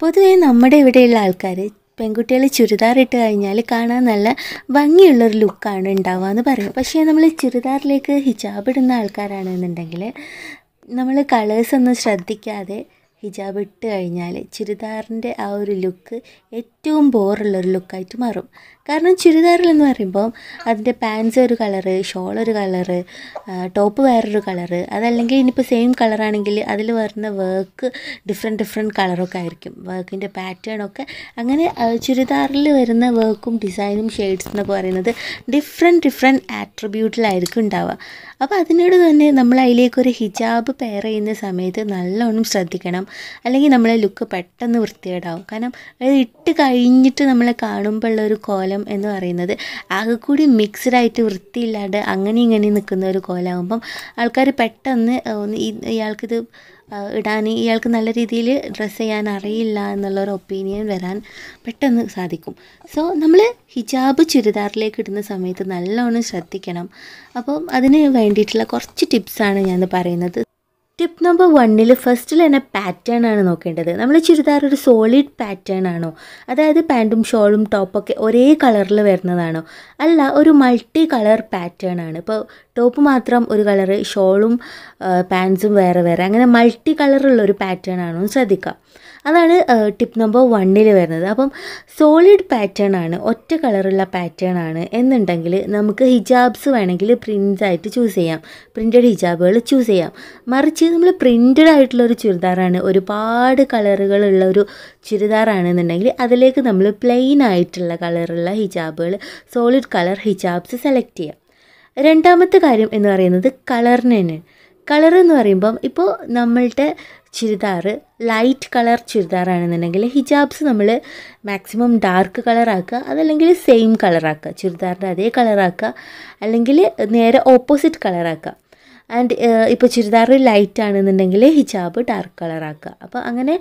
പൊതുവേ നമ്മുടെ ഇവിടെയുള്ള ആൾക്കാർ പെൺകുട്ടികൾ ചുരിദാർ ഇട്ട് കഴിഞ്ഞാൽ കാണാൻ നല്ല ഭംഗിയുള്ളൊരു ലുക്കാണ് ഉണ്ടാവുക എന്ന് പറയും പക്ഷേ നമ്മൾ ചുരിദാറിലേക്ക് ഹിജാബ് ഇടുന്ന ആൾക്കാരാണെന്നുണ്ടെങ്കിൽ നമ്മൾ കളേഴ്സ് ഒന്നും ശ്രദ്ധിക്കാതെ ഹിജാബ് ഇട്ട് കഴിഞ്ഞാൽ ചുരിദാറിൻ്റെ ആ ഒരു ലുക്ക് ഏറ്റവും ബോറുള്ളൊരു ലുക്കായിട്ട് മാറും കാരണം ചുരിദാറിൽ എന്ന് പറയുമ്പോൾ അതിൻ്റെ പാൻസ് ഒരു കളറ് ഷോൾ ഒരു കളറ് ടോപ്പ് വേറൊരു കളറ് അതല്ലെങ്കിൽ ഇനിയിപ്പോൾ സെയിം കളറാണെങ്കിൽ അതിൽ വരുന്ന വർക്ക് ഡിഫറെൻറ്റ് ഡിഫറെൻറ്റ് കളറൊക്കെ ആയിരിക്കും വർക്കിൻ്റെ പാറ്റേൺ ഒക്കെ അങ്ങനെ ആ, ചുരിദാറിൽ വരുന്ന വർക്കും ഡിസൈനും ഷെയ്ഡ്സ് എന്നൊക്കെ പറയുന്നത് ഡിഫറെൻറ്റ് ഡിഫറെൻറ്റ് ആട്രിബ്യൂട്ടിലായിരിക്കും ഉണ്ടാവുക അപ്പോൾ അതിനോട് തന്നെ നമ്മൾ അതിലേക്ക് ഒരു ഹിജാബ് പെയർ ചെയ്യുന്ന സമയത്ത് നല്ലോണം ശ്രദ്ധിക്കണം അല്ലെങ്കിൽ നമ്മളെ ലുക്ക് പെട്ടെന്ന് വൃത്തികേടാവും കാരണം അത് ഇട്ട് കഴിഞ്ഞിട്ട് നമ്മളെ കാണുമ്പോൾ ഉള്ള ഒരു കോലം എന്ന് പറയുന്നത് ആകെ കൂടി മിക്സ്ഡ് ആയിട്ട് വൃത്തിയില്ലാണ്ട് അങ്ങനെ ഇങ്ങനെ നിൽക്കുന്ന ഒരു കോലമാകുമ്പം ആൾക്കാർ പെട്ടെന്ന് ആ, ഒന്ന് ഈ- ഇയാൾക്കിത് ആ, ഇടാൻ ഇയാൾക്ക് നല്ല രീതിയിൽ ഡ്രസ്സ് ചെയ്യാൻ അറിയില്ല എന്നുള്ളൊരു ഒപ്പീനിയൻ വരാൻ പെട്ടെന്ന് സാധിക്കും സോ നമ്മൾ ഹിജാബ് ചുരിദാറിലേക്ക് ഇടുന്ന സമയത്ത് നല്ലോണം ശ്രദ്ധിക്കണം അപ്പം അതിന് വേണ്ടിയിട്ടുള്ള കുറച്ച് ടിപ്സാണ് ഞാൻ പറയുന്നത് ടിപ്പ് നമ്പർ വണ്ണിൽ ഫസ്റ്റിൽ തന്നെ പാറ്റേൺ ആണ് നോക്കേണ്ടത് നമ്മൾ ചുരിദാർ ഒരു സോളിഡ് പാറ്റേൺ ആണോ അതായത് പാൻറ്റും ഷോളും ടോപ്പൊക്കെ ഒരേ കളറിൽ വരുന്നതാണോ അല്ല ഒരു മൾട്ടി കളർ പാറ്റേൺ ആണ് ഇപ്പോൾ ടോപ്പ് മാത്രം ഒരു കളറ് ഷോളും പാൻസും വേറെ വേറെ അങ്ങനെ മൾട്ടി കളറുള്ള ഒരു പാറ്റേൺ ആണോ എന്ന് ശ്രദ്ധിക്കുക അതാണ് ടിപ്പ് നമ്പർ വണ്ണിൽ വരുന്നത് അപ്പം സോളിഡ് പാറ്റേൺ ആണ് ഒറ്റ കളറുള്ള പാറ്റേൺ ആണ് എന്നുണ്ടെങ്കിൽ നമുക്ക് ഹിജാബ്സ് വേണമെങ്കിൽ പ്രിൻസ് ആയിട്ട് ചൂസ് ചെയ്യാം പ്രിൻറ്റഡ് ഹിജാബുകൾ ചൂസ് ചെയ്യാം മറിച്ച് നമ്മൾ പ്രിൻറ്റഡ് ആയിട്ടുള്ള ഒരു ചുരിദാറാണ് ഒരുപാട് കളറുകളുള്ള ഒരു ചുരിദാറാണെന്നുണ്ടെങ്കിൽ അതിലേക്ക് നമ്മൾ പ്ലെയിൻ ആയിട്ടുള്ള കളറുള്ള ഹിജാബുകൾ സോളിഡ് കളർ ഹിജാബ്സ് സെലക്ട് ചെയ്യാം രണ്ടാമത്തെ കാര്യം എന്ന് പറയുന്നത് കളറിന് തന്നെ കളർ എന്ന് പറയുമ്പം ഇപ്പോൾ നമ്മളുടെ ചുരിദാർ ലൈറ്റ് കളർ ചുരിദാറാണെന്നുണ്ടെങ്കിൽ ഹിജാബ്സ് നമ്മൾ മാക്സിമം ഡാർക്ക് കളറാക്കുക അതല്ലെങ്കിൽ സെയിം കളറാക്കുക ചുരിദാറിൻ്റെ അതേ കളറാക്കുക അല്ലെങ്കിൽ നേരെ ഓപ്പോസിറ്റ് കളറാക്കുക ആൻഡ് ഇപ്പോൾ ചുരിദാർ ലൈറ്റ് ആണെന്നുണ്ടെങ്കിൽ ഹിജാബ് ഡാർക്ക് കളറാക്കുക അപ്പോൾ അങ്ങനെ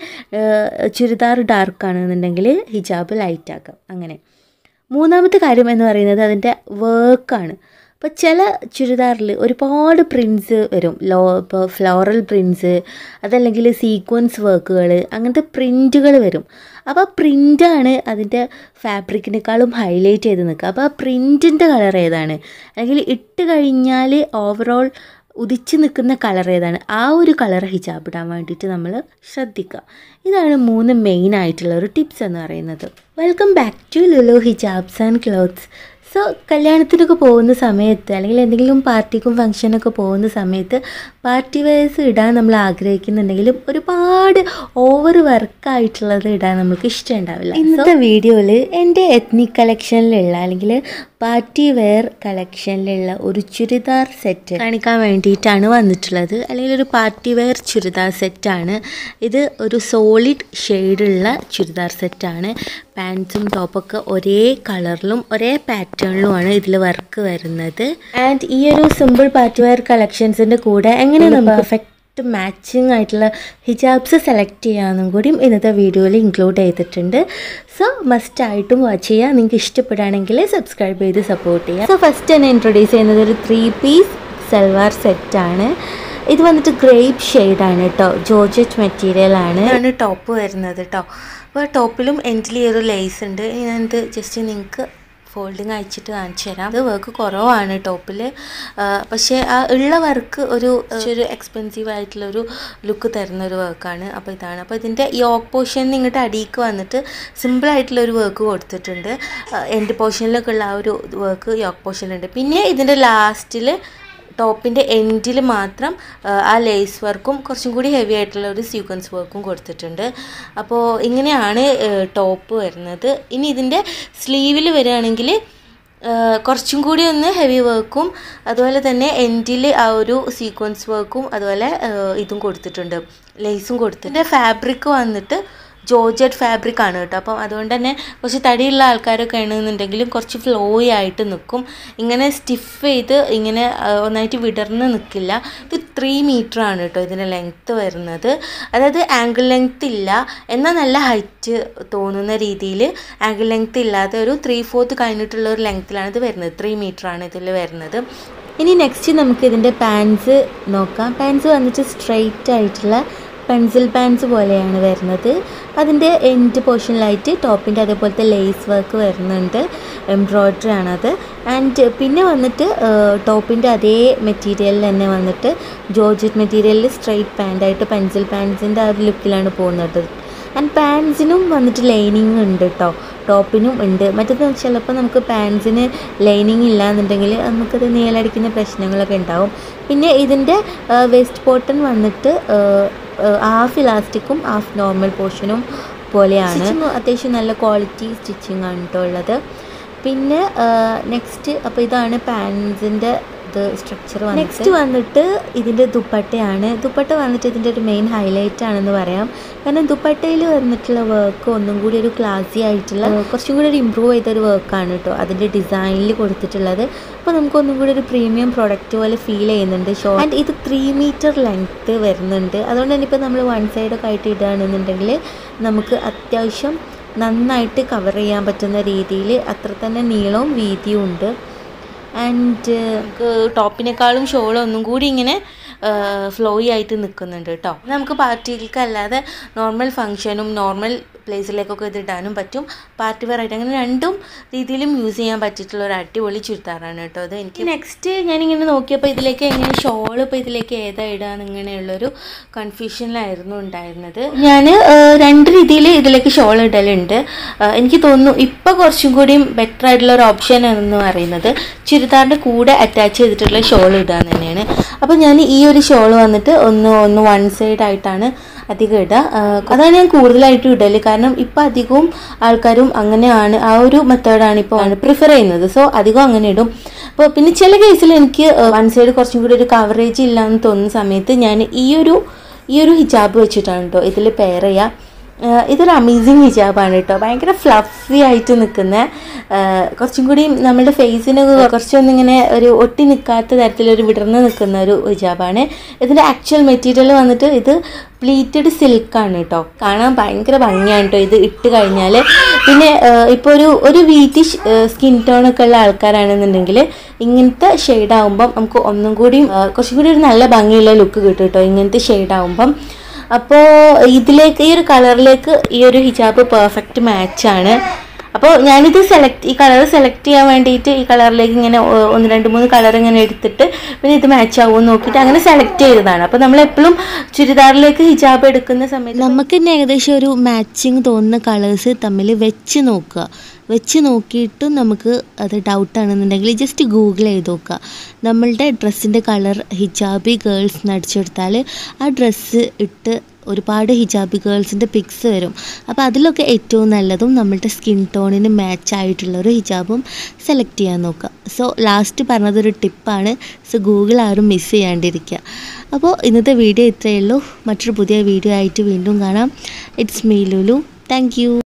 ചുരിദാർ ഡാർക്ക് ആണെന്നുണ്ടെങ്കിൽ ഹിജാബ് ലൈറ്റ് ആക്കുക അങ്ങനെ മൂന്നാമത്തെ കാര്യം എന്ന് പറയുന്നത് അതിൻ്റെ വർക്കാണ് അപ്പോൾ ചില ചുരിദാറിൽ ഒരുപാട് പ്രിൻസ് വരും ലോ ഇപ്പോൾ ഫ്ലോറൽ പ്രിൻസ് അതല്ലെങ്കിൽ സീക്വൻസ് വർക്കുകൾ അങ്ങനത്തെ പ്രിൻറ്റുകൾ വരും അപ്പോൾ ആ പ്രിൻ്റാണ് അതിൻ്റെ ഫാബ്രിക്കിനേക്കാളും ഹൈലൈറ്റ് ചെയ്ത് നിൽക്കുക അപ്പോൾ ആ പ്രിൻറ്റിൻ്റെ കളർ ഏതാണ് അല്ലെങ്കിൽ ഇട്ട് കഴിഞ്ഞാൽ ഓവറോൾ ഉദിച്ച് നിൽക്കുന്ന കളർ ഏതാണ് ആ ഒരു കളർ ഹിജാബ് ഇടാൻ വേണ്ടിയിട്ട് നമ്മൾ ശ്രദ്ധിക്കുക ഇതാണ് മൂന്ന് മെയിൻ ആയിട്ടുള്ള ഒരു ടിപ്സ് എന്ന് പറയുന്നത് welcome back to Lulu hijabs and clothes so കല്യാണത്തിനൊക്കെ പോകുന്ന സമയത്ത് അല്ലെങ്കിൽ എന്തെങ്കിലും പാർട്ടിക്കും ഫംഗ്ഷനൊക്കെ പോകുന്ന സമയത്ത് പാർട്ടി വെയർസ് ഇടാൻ നമ്മൾ ആഗ്രഹിക്കുന്നുണ്ടെങ്കിലും ഒരുപാട് ഓവർ വർക്കായിട്ടുള്ളത് ഇടാൻ നമുക്ക് ഇഷ്ടമുണ്ടാവില്ല ഇന്നത്തെ വീഡിയോയിൽ എൻ്റെ എത്നിക് കളക്ഷനിലുള്ള അല്ലെങ്കിൽ പാർട്ടി വെയർ കളക്ഷനിലുള്ള ഒരു ചുരിദാർ സെറ്റ് കാണിക്കാൻ വേണ്ടിയിട്ടാണ് വന്നിട്ടുള്ളത് അല്ലെങ്കിൽ ഒരു പാർട്ടി വെയർ ചുരിദാർ സെറ്റാണ് ഇത് ഒരു സോളിഡ് ഷെയ്ഡുള്ള ചുരിദാർ സെറ്റാണ് പാൻസും ടോപ്പൊക്കെ ഒരേ കളറിലും ഒരേ പാറ്റേണിലുമാണ് ഇതിൽ വർക്ക് വരുന്നത് ആൻഡ് ഈ ഒരു സിമ്പിൾ പാർട്ടി വെയർ കളക്ഷൻസിൻ്റെ കൂടെ എങ്ങനെ നമുക്ക് പെർഫെക്റ്റ് മാച്ചിങ് ആയിട്ടുള്ള ഹിജാബ്സ് സെലക്ട് ചെയ്യാമെന്നും കൂടിയും ഇന്നത്തെ വീഡിയോയിൽ ഇൻക്ലൂഡ് ചെയ്തിട്ടുണ്ട് സോ മസ്റ്റായിട്ടും വാച്ച് ചെയ്യുക നിങ്ങൾക്ക് ഇഷ്ടപ്പെടുകയാണെങ്കിൽ സബ്സ്ക്രൈബ് ചെയ്ത് സപ്പോർട്ട് ചെയ്യുക സോ ഫസ്റ്റ് തന്നെ ഇൻട്രൊഡ്യൂസ് ചെയ്യുന്നത് ഒരു ത്രീ പീസ് സൽവാർ സെറ്റാണ് ഇത് വന്നിട്ട് ഗ്രേപ്പ് ഷെയ്ഡാണ് കേട്ടോ ജോർജറ്റ് മെറ്റീരിയൽ ആണ് ആണ് ടോപ്പ് വരുന്നത് കേട്ടോ അപ്പോൾ ടോപ്പിലും എൻഡിൽ ഒരു ലേസ് ഉണ്ട് ഇനി ഞാനിത് ജസ്റ്റ് നിങ്ങൾക്ക് ഫോൾഡിങ് അയച്ചിട്ട് കാണിച്ചു തരാം ഇത് വർക്ക് കുറവാണ് ടോപ്പിൽ പക്ഷേ ആ ഉള്ള വർക്ക് ഒരു ഒരു എക്സ്പെൻസീവ് ആയിട്ടുള്ള ഒരു ലുക്ക് തരുന്ന ഒരു വർക്കാണ് അപ്പോൾ ഇതാണ് അപ്പോൾ ഇതിൻ്റെ യോക്ക് പോർഷൻ ഇങ്ങോട്ട് അടിയിക്ക് വന്നിട്ട് സിമ്പിൾ ആയിട്ടുള്ള ഒരു വർക്ക് കൊടുത്തിട്ടുണ്ട് എൻഡ് പോർഷനിലൊക്കെ ഉള്ള ആ ഒരു വർക്ക് യോക്ക് പോർഷനിലുണ്ട് പിന്നെ ഇതിൻ്റെ ലാസ്റ്റിൽ ടോപ്പിൻ്റെ എൻഡിൽ മാത്രം ആ, ആ ലേസ് വർക്കും കുറച്ചും കൂടി ഹെവി ആയിട്ടുള്ള ഒരു സീക്വൻസ് വർക്കും കൊടുത്തിട്ടുണ്ട് അപ്പോൾ ഇങ്ങനെയാണ് ടോപ്പ് വരുന്നത് ഇനി ഇതിൻ്റെ സ്ലീവിൽ വരികയാണെങ്കിൽ കുറച്ചും കൂടി ഒന്ന് ഹെവി വർക്കും അതുപോലെ തന്നെ എൻഡിൽ ആ ഒരു സീക്വൻസ് വർക്കും അതുപോലെ ആ, ഇതും കൊടുത്തിട്ടുണ്ട് ലേസും കൊടുത്തിട്ടുണ്ട് ഫാബ്രിക് വന്നിട്ട് ജോർജറ്റ് ഫാബ്രിക് ആണ് കേട്ടോ അപ്പം അതുകൊണ്ട് തന്നെ കുറച്ച് തടിയുള്ള ആൾക്കാരൊക്കെ ആണെന്നുണ്ടെങ്കിലും കുറച്ച് ഫ്ലോയി ആയിട്ട് നിൽക്കും ഇങ്ങനെ സ്റ്റിഫ് ചെയ്ത് ഇങ്ങനെ ആ, ഒന്നായിട്ട് വിടർന്ന് നിൽക്കില്ല ഇത് ത്രീ മീറ്റർ ആണ് കേട്ടോ ഇതിൻ്റെ ലെങ്ത്ത് വരുന്നത് അതായത് ആംഗിൾ ലെങ്ത്ത് ഇല്ല എന്നാൽ നല്ല ഹൈറ്റ് തോന്നുന്ന രീതിയിൽ ആംഗിൾ ലെങ്ത്ത് ഇല്ലാതെ ഒരു ത്രീ ഫോർത്ത് കഴിഞ്ഞിട്ടുള്ള ഒരു ലെങ്ത്തിലാണ് ഇത് വരുന്നത് ത്രീ മീറ്റർ ആണ് ഇതിൽ വരുന്നത് ഇനി നെക്സ്റ്റ് നമുക്ക് ഇതിൻ്റെ പാൻസ് നോക്കാം പാൻസ് വന്നിട്ട് സ്ട്രെയിറ്റ് ആയിട്ടുള്ള പെൻസിൽ പാൻസ് പോലെയാണ് വരുന്നത് അതിൻ്റെ എൻഡ് പോർഷനിലായിട്ട് ടോപ്പിൻ്റെ അതേപോലത്തെ ലേസ് വർക്ക് വരുന്നുണ്ട് എംബ്രോയ്ഡറി ആണത് ആൻഡ് പിന്നെ വന്നിട്ട് ടോപ്പിൻ്റെ അതേ മെറ്റീരിയലിൽ തന്നെ വന്നിട്ട് ജോർജറ്റ് മെറ്റീരിയലിൽ സ്ട്രെയിറ്റ് പാൻ്റായിട്ട് പെൻസിൽ പാൻസിൻ്റെ ആ ഒരു ലുക്കിലാണ് പോകുന്നത് ആൻഡ് പാൻസിനും വന്നിട്ട് ലൈനിങ് ഉണ്ട് കേട്ടോ ടോപ്പിനും ഉണ്ട് മറ്റേത് ചിലപ്പോൾ നമുക്ക് പാൻസിന് ലൈനിങ് ഇല്ല എന്നുണ്ടെങ്കിൽ നമുക്കത് നീലടിക്കുന്ന പ്രശ്നങ്ങളൊക്കെ ഉണ്ടാവും പിന്നെ ഇതിൻ്റെ വേസ്റ്റ് പോർട്ടൺ വന്നിട്ട് ഹാഫ് ഇലാസ്റ്റിക്കും ഹാഫ് നോർമൽ പോർഷനും പോലെയാണ് അത്യാവശ്യം നല്ല ക്വാളിറ്റി സ്റ്റിച്ചിങ് ആണ് കേട്ടോ ഉള്ളത് പിന്നെ നെക്സ്റ്റ് അപ്പോൾ ഇതാണ് പാൻസിൻ്റെ ഇത് സ്ട്രക്ചർ നെക്സ്റ്റ് വന്നിട്ട് ഇതിൻ്റെ ദുപ്പട്ടയാണ് ദുപ്പട്ട വന്നിട്ട് ഇതിൻ്റെ ഒരു മെയിൻ ഹൈലൈറ്റ് ആണെന്ന് പറയാം കാരണം ദുപ്പട്ടയിൽ വന്നിട്ടുള്ള വർക്ക് ഒന്നും കൂടി ഒരു ക്ലാസി ആയിട്ടുള്ള കുറച്ചും കൂടി ഒരു ഇമ്പ്രൂവ് ചെയ്തൊരു വർക്കാണ് കേട്ടോ അതിൻ്റെ ഡിസൈനിൽ കൊടുത്തിട്ടുള്ളത് അപ്പോൾ നമുക്ക് ഒന്നും കൂടി ഒരു പ്രീമിയം പ്രൊഡക്റ്റ് പോലെ ഫീൽ ചെയ്യുന്നുണ്ട് ഷോ ആൻഡ് ഇത് ത്രീ മീറ്റർ ലെങ്ത്ത് വരുന്നുണ്ട് അതുകൊണ്ട് തന്നെ ഇപ്പോൾ നമ്മൾ വൺ സൈഡൊക്കെ ആയിട്ട് ഇടുകയാണെന്നുണ്ടെങ്കിൽ നമുക്ക് അത്യാവശ്യം നന്നായിട്ട് കവർ ചെയ്യാൻ പറ്റുന്ന രീതിയിൽ അത്ര തന്നെ നീളവും വീതിയും ഉണ്ട് ആൻഡ് നമുക്ക് ടോപ്പിനേക്കാളും ഷോൾ ഒന്നും കൂടി ഇങ്ങനെ ഫ്ലോയി ആയിട്ട് നിൽക്കുന്നുണ്ട് കേട്ടോ നമുക്ക് പാർട്ടികൾക്ക് അല്ലാതെ നോർമൽ ഫങ്ഷനും നോർമൽ പ്ലേസിലേക്കൊക്കെ ഇത് ഇടാനും പറ്റും പാർട്ടി വെയർ ആയിട്ട് അങ്ങനെ രണ്ടും രീതിയിലും യൂസ് ചെയ്യാൻ പറ്റിയിട്ടുള്ള ഒരു അടിപൊളി ചുരിദാറാണ് കേട്ടോ അത് എനിക്ക് നെക്സ്റ്റ് ഞാനിങ്ങനെ നോക്കിയപ്പോൾ ഇതിലേക്ക് എങ്ങനെ ഷോൾ ഇപ്പോൾ ഇതിലേക്ക് ഏതാ ഇടാന്ന് ഇങ്ങനെയുള്ളൊരു കൺഫ്യൂഷനിലായിരുന്നു ഉണ്ടായിരുന്നത് ഞാൻ രണ്ട് രീതിയിൽ ഇതിലേക്ക് ഷോൾ ഇടലുണ്ട് എനിക്ക് തോന്നുന്നു ഇപ്പോൾ കുറച്ചും കൂടിയും ബെറ്റർ ആയിട്ടുള്ള ഒരു ഓപ്ഷൻ എന്ന് പറയുന്നത് ചുരിദാറിൻ്റെ കൂടെ അറ്റാച്ച് ചെയ്തിട്ടുള്ള ഷോൾ ഇടുക തന്നെയാണ് അപ്പോൾ ഞാൻ ഈ ഒരു ഷോൾ വന്നിട്ട് ഒന്ന് ഒന്ന് വൺ സൈഡ് ആയിട്ടാണ് അധികം ഇടുക അതാണ് ഞാൻ കൂടുതലായിട്ടും ഇടല് കാരണം ഇപ്പം അധികവും ആൾക്കാരും അങ്ങനെയാണ് ആ ഒരു മെത്തേഡാണ് ഇപ്പോൾ പ്രിഫർ ചെയ്യുന്നത് സോ അധികം അങ്ങനെ ഇടും അപ്പോൾ പിന്നെ ചില കേസിൽ എനിക്ക് വൺ സൈഡ് കുറച്ചും കൂടി ഒരു കവറേജ് ഇല്ല എന്ന് തോന്നുന്ന സമയത്ത് ഞാൻ ഈ ഒരു ഈ ഒരു ഹിജാബ് വെച്ചിട്ടാണ് കേട്ടോ ഇതിൽ പെയർ ചെയ്യുക ഇതൊരു അമേസിങ് ഹിജാബാണ് കേട്ടോ ഭയങ്കര ഫ്ലഫി ആയിട്ട് നിൽക്കുന്ന കുറച്ചും കൂടി നമ്മുടെ ഫേസിന് കുറച്ചൊന്നിങ്ങനെ ഒരു ഒട്ടി നിൽക്കാത്ത തരത്തിലൊരു വിടർന്ന് നിൽക്കുന്ന ഒരു ഹിജാബാണ് ഇതിൻ്റെ ആക്ച്വൽ മെറ്റീരിയൽ വന്നിട്ട് ഇത് പ്ലീറ്റഡ് സിൽക്കാണ് കേട്ടോ കാണാൻ ഭയങ്കര ഭംഗിയാണ് കേട്ടോ ഇത് ഇട്ട് കഴിഞ്ഞാൽ പിന്നെ ഇപ്പോൾ ഒരു ഒരു വീതി സ്കിൻ ടോൺ ഒക്കെ ഉള്ള ആൾക്കാരാണെന്നുണ്ടെങ്കിൽ ഇങ്ങനത്തെ ഷെയ്ഡ് ആകുമ്പം നമുക്ക് ഒന്നും കൂടി കുറച്ചും കൂടി ഒരു നല്ല ഭംഗിയുള്ള ലുക്ക് കിട്ടും കേട്ടോ ഇങ്ങനത്തെ ഷെയ്ഡ് ആകുമ്പം അപ്പോൾ ഇതിലേക്ക് ഈ ഒരു കളറിലേക്ക് ഈ ഒരു ഹിജാബ് പെർഫെക്റ്റ് മാച്ചാണ് അപ്പോൾ ഞാനിത് സെലക്ട് ഈ കളർ സെലക്ട് ചെയ്യാൻ വേണ്ടിയിട്ട് ഈ കളറിലേക്ക് ഇങ്ങനെ ഒന്ന് രണ്ട് മൂന്ന് കളർ ഇങ്ങനെ എടുത്തിട്ട് പിന്നെ ഇത് മാച്ച് ആവുമെന്ന് നോക്കിയിട്ട് അങ്ങനെ സെലക്ട് ചെയ്തതാണ് അപ്പോൾ നമ്മൾ എപ്പോഴും ചുരിദാറിലേക്ക് ഹിജാബ് എടുക്കുന്ന സമയത്ത് നമുക്ക് തന്നെ ഏകദേശം ഒരു മാച്ചിങ് തോന്നുന്ന കളേഴ്സ് തമ്മിൽ വെച്ച് നോക്കുക വെച്ച് നോക്കിയിട്ടും നമുക്ക് അത് ഡൗട്ടാണെന്നുണ്ടെങ്കിൽ ജസ്റ്റ് ഗൂഗിൾ ചെയ്ത് നോക്കുക നമ്മളുടെ ഡ്രസ്സിൻ്റെ കളർ ഹിജാബി ഗേൾസ് നടിച്ചെടുത്താൽ ആ ഡ്രസ്സ് ഇട്ട് ഒരുപാട് ഹിജാബി ഗേൾസിൻ്റെ പിക്സ് വരും അപ്പോൾ അതിലൊക്കെ ഏറ്റവും നല്ലതും നമ്മളുടെ സ്കിൻ ടോണിന് മാച്ച് ആയിട്ടുള്ള ഒരു ഹിജാബും സെലക്ട് ചെയ്യാൻ നോക്കുക സോ ലാസ്റ്റ് പറഞ്ഞതൊരു ടിപ്പാണ് സോ ഗൂഗിൾ ആരും മിസ് ചെയ്യാണ്ടിരിക്കുക അപ്പോൾ ഇന്നത്തെ വീഡിയോ ഇത്രയേ ഉള്ളൂ മറ്റൊരു പുതിയ വീഡിയോ ആയിട്ട് വീണ്ടും കാണാം ഇറ്റ്സ് മീ ലുലു താങ്ക്